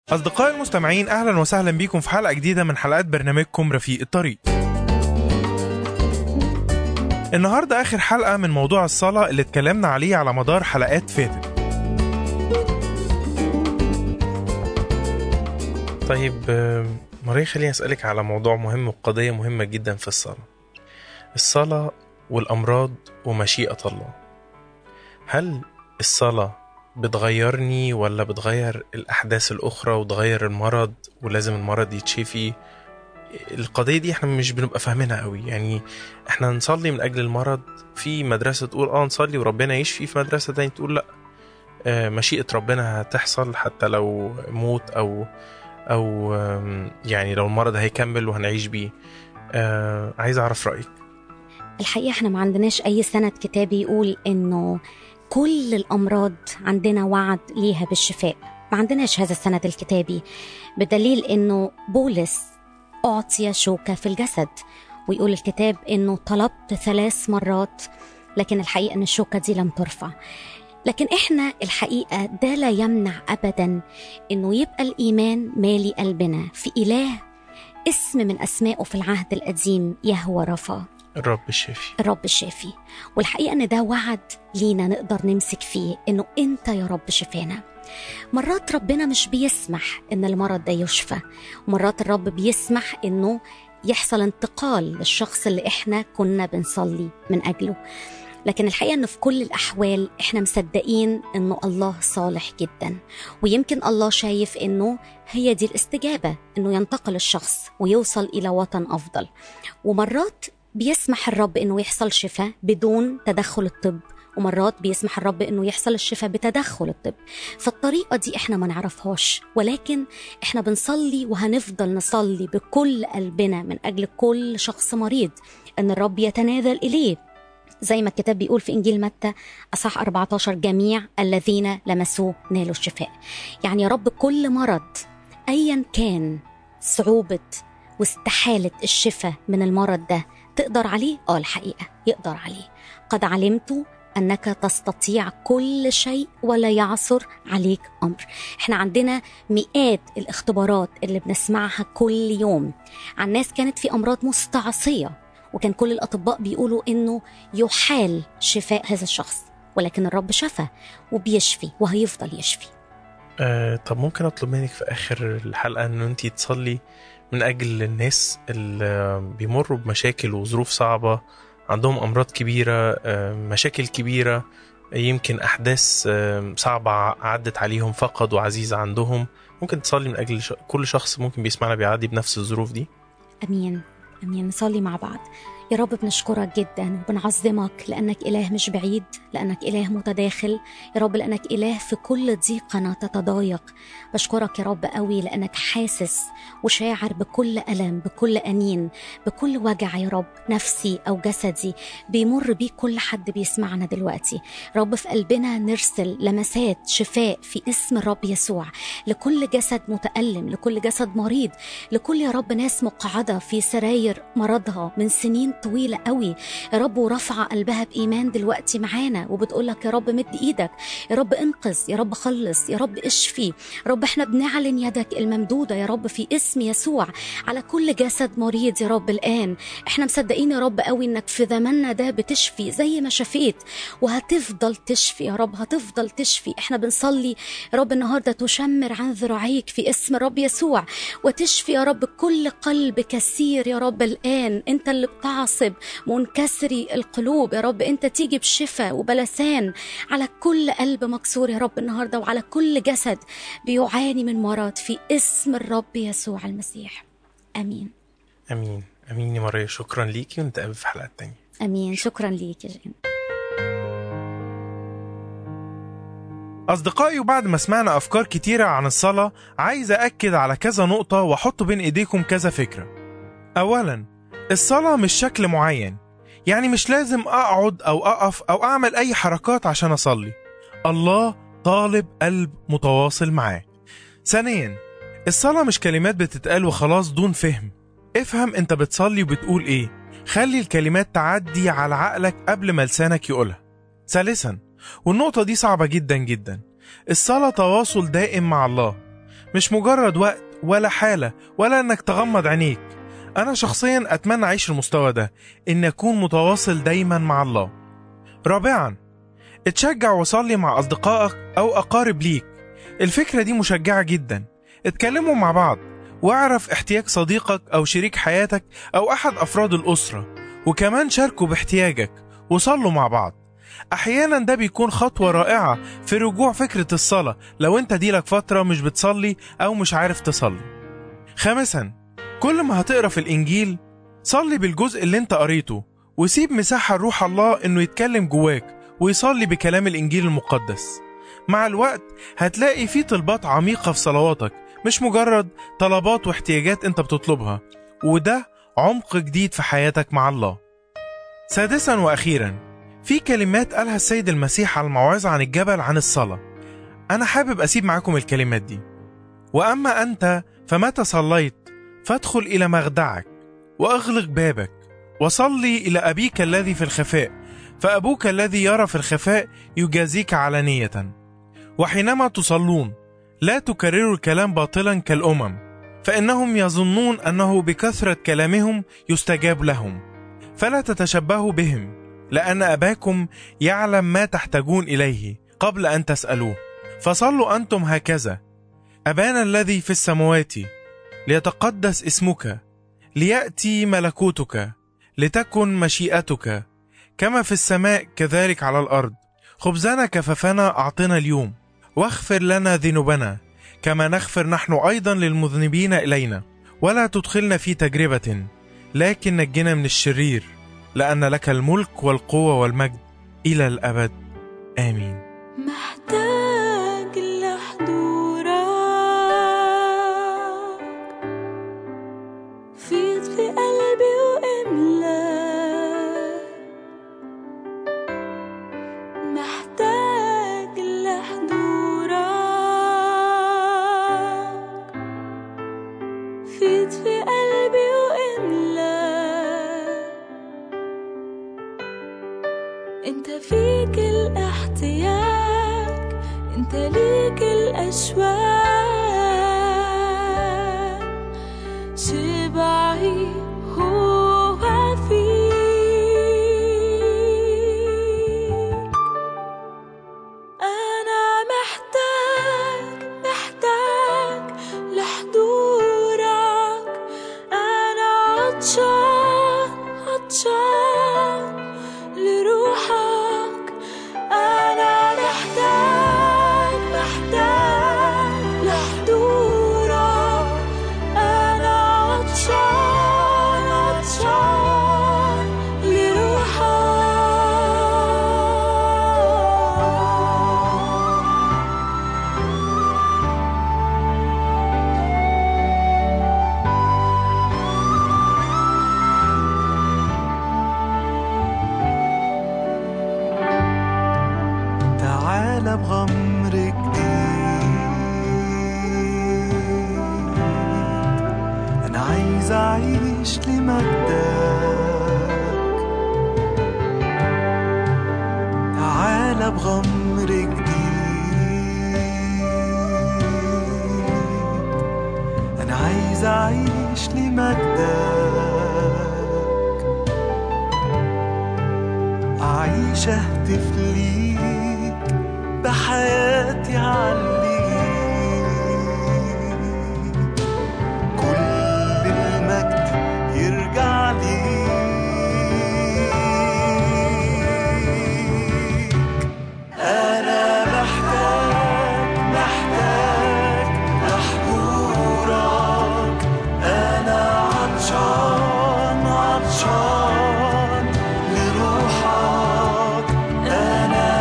أصدقائي المستمعين أهلا وسهلا بيكم في حلقة جديدة من حلقات برنامجكم رفيق الطريق النهاردة آخر حلقة من موضوع الصلاة اللي اتكلمنا عليه على مدار حلقات فاتت طيب آه، ماريا خليني أسألك على موضوع مهم وقضية مهمة جدا في الصلاة الصلاة والأمراض ومشيئة الله هل الصلاة بتغيرني ولا بتغير الأحداث الأخرى وتغير المرض ولازم المرض يتشفي القضية دي احنا مش بنبقى فاهمينها قوي يعني احنا نصلي من أجل المرض في مدرسة تقول اه نصلي وربنا يشفي في مدرسة تانية تقول لا آه، مشيئة ربنا هتحصل حتى لو موت أو أو آم، يعني لو المرض هيكمل وهنعيش بيه آه، عايز أعرف رأيك الحقيقة احنا ما عندناش أي سند كتابي يقول إنه كل الأمراض عندنا وعد ليها بالشفاء ما عندناش هذا السند الكتابي بدليل إنه بولس أعطي شوكة في الجسد ويقول الكتاب إنه طلبت ثلاث مرات لكن الحقيقة إن الشوكة دي لم ترفع لكن إحنا الحقيقة ده لا يمنع أبدا إنه يبقى الإيمان مالي قلبنا في إله اسم من أسمائه في العهد القديم يهوى رفا الرب الشافي الرب الشافي والحقيقة إن ده وعد لينا نقدر نمسك فيه إنه أنت يا رب شفانا مرات ربنا مش بيسمح إن المرض ده يشفى ومرات الرب بيسمح إنه يحصل انتقال للشخص اللي إحنا كنا بنصلي من أجله لكن الحقيقة إنه في كل الأحوال إحنا مصدقين إنه الله صالح جدا ويمكن الله شايف إنه هي دي الاستجابة إنه ينتقل الشخص ويوصل إلى وطن أفضل ومرات بيسمح الرب انه يحصل شفاء بدون تدخل الطب ومرات بيسمح الرب انه يحصل الشفاء بتدخل الطب فالطريقه دي احنا ما نعرفهاش ولكن احنا بنصلي وهنفضل نصلي بكل قلبنا من اجل كل شخص مريض ان الرب يتنازل اليه زي ما الكتاب بيقول في انجيل متى اصح 14 جميع الذين لمسوه نالوا الشفاء يعني يا رب كل مرض ايا كان صعوبه واستحاله الشفاء من المرض ده تقدر عليه؟ اه الحقيقة يقدر عليه قد علمت أنك تستطيع كل شيء ولا يعثر عليك أمر احنا عندنا مئات الاختبارات اللي بنسمعها كل يوم عن ناس كانت في أمراض مستعصية وكان كل الأطباء بيقولوا إنه يحال شفاء هذا الشخص ولكن الرب شفى وبيشفي وهيفضل يشفي آه طب ممكن اطلب منك في اخر الحلقه ان انت تصلي من اجل الناس اللي بيمروا بمشاكل وظروف صعبه عندهم امراض كبيره آه مشاكل كبيره يمكن احداث آه صعبه عدت عليهم فقدوا عزيز عندهم ممكن تصلي من اجل ش... كل شخص ممكن بيسمعنا بيعدي بنفس الظروف دي أمين أمين نصلي مع بعض يا رب بنشكرك جدا وبنعظمك لأنك إله مش بعيد لأنك إله متداخل يا رب لأنك إله في كل ضيقنا تتضايق بشكرك يا رب قوي لأنك حاسس وشاعر بكل ألم بكل أنين بكل وجع يا رب نفسي أو جسدي بيمر بيه كل حد بيسمعنا دلوقتي رب في قلبنا نرسل لمسات شفاء في اسم الرب يسوع لكل جسد متألم لكل جسد مريض لكل يا رب ناس مقعدة في سراير مرضها من سنين طويلة قوي يا رب ورفع قلبها بإيمان دلوقتي معانا وبتقول لك يا رب مد إيدك يا رب انقذ يا رب خلص يا رب اشفي يا رب احنا بنعلن يدك الممدودة يا رب في اسم يسوع على كل جسد مريض يا رب الآن احنا مصدقين يا رب قوي انك في زماننا ده بتشفي زي ما شفيت وهتفضل تشفي يا رب هتفضل تشفي احنا بنصلي يا رب النهارده تشمر عن ذراعيك في اسم الرب يسوع وتشفي يا رب كل قلب كثير يا رب الآن انت اللي بتعصب منكسري القلوب يا رب انت تيجي بشفاء وبلسان على كل قلب مكسور يا رب النهارده وعلى كل جسد بيعاني من مرض في اسم الرب يسوع المسيح امين امين امين يا ماريا شكرا ليكي ونتقابل في حلقات تانية امين شكرا ليك يا جين أصدقائي وبعد ما سمعنا أفكار كتيرة عن الصلاة عايز أأكد على كذا نقطة وأحط بين إيديكم كذا فكرة أولا الصلاة مش شكل معين يعني مش لازم أقعد أو أقف أو أعمل أي حركات عشان أصلي الله طالب قلب متواصل معاه ثانيا الصلاة مش كلمات بتتقال وخلاص دون فهم افهم انت بتصلي وبتقول ايه خلي الكلمات تعدي على عقلك قبل ما لسانك يقولها ثالثا والنقطة دي صعبة جدا جدا الصلاة تواصل دائم مع الله مش مجرد وقت ولا حالة ولا انك تغمض عينيك انا شخصيا اتمنى اعيش المستوى ده ان اكون متواصل دايما مع الله رابعا اتشجع وصلي مع اصدقائك او اقارب ليك الفكرة دي مشجعة جدا اتكلموا مع بعض واعرف احتياج صديقك او شريك حياتك او احد افراد الاسرة وكمان شاركوا باحتياجك وصلوا مع بعض احيانا ده بيكون خطوة رائعة في رجوع فكرة الصلاة لو انت ديلك فترة مش بتصلي او مش عارف تصلي خامسا كل ما هتقرا في الانجيل صلي بالجزء اللي انت قريته وسيب مساحة لروح الله انه يتكلم جواك ويصلي بكلام الانجيل المقدس مع الوقت هتلاقي في طلبات عميقة في صلواتك مش مجرد طلبات واحتياجات انت بتطلبها وده عمق جديد في حياتك مع الله سادسا واخيرا في كلمات قالها السيد المسيح على الموعظة عن الجبل عن الصلاة أنا حابب أسيب معاكم الكلمات دي وأما أنت فمتى صليت فادخل إلى مخدعك وأغلق بابك وصلي إلى أبيك الذي في الخفاء فأبوك الذي يرى في الخفاء يجازيك علانية وحينما تصلون لا تكرروا الكلام باطلا كالأمم فإنهم يظنون أنه بكثرة كلامهم يستجاب لهم فلا تتشبهوا بهم لأن أباكم يعلم ما تحتاجون إليه قبل أن تسألوه فصلوا أنتم هكذا أبانا الذي في السماوات ليتقدس اسمك ليأتي ملكوتك لتكن مشيئتك كما في السماء كذلك على الأرض خبزنا كففنا أعطنا اليوم واغفر لنا ذنوبنا كما نغفر نحن أيضا للمذنبين إلينا ولا تدخلنا في تجربة لكن نجنا من الشرير لأن لك الملك والقوة والمجد إلى الأبد آمين محتاج لحضورك فيض في قلبي واملا محتاج لحضورك فيض في قلبي واملا انت فيك الاحتياج انت ليك الاشواق شبعي هو فيك انا محتاج محتاج لحضورك انا عطشان عطشان لروحك أنا محتاج محتاج لحضورك أنا عطشان عطشان لروحك تعالى بغمر جديد أنا عايز أعيش لمجدك تعالى بغمر جديد أنا عايز أعيش لمجدك أعيش أهتف ليك بحياتي عليك كل المجد يرجع ليك أنا محتاج محتاج لحضورك أنا عطشان عطشان لروحك أنا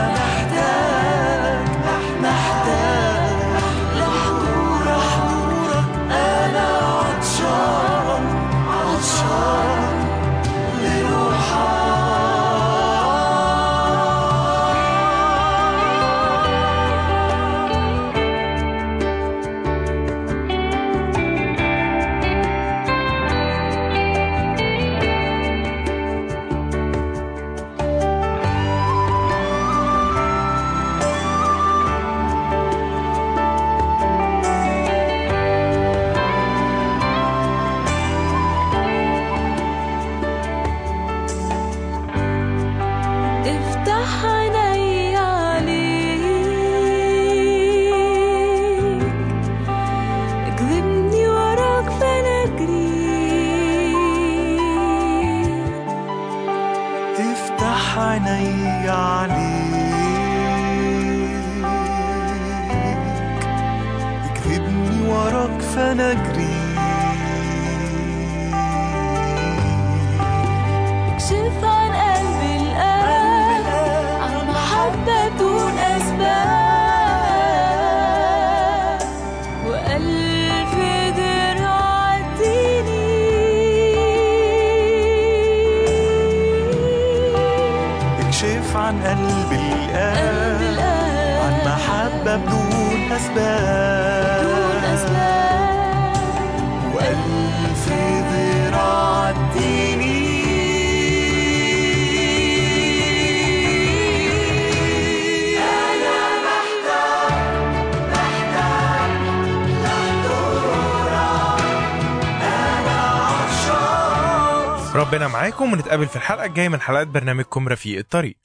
وراك فنجري اكشف عن قلبي الآن عن محبة دون أسباب وألف دراع اديني اكشف عن قلبي قلبي الآن الآن عن محبة بدون أسباب دون أسباب وألف ذراع اديني أنا محتاج محتاج لحضورك أنا عطشان ربنا معاكم ونتقابل في الحلقة الجاية من حلقات برنامجكم رفيق الطريق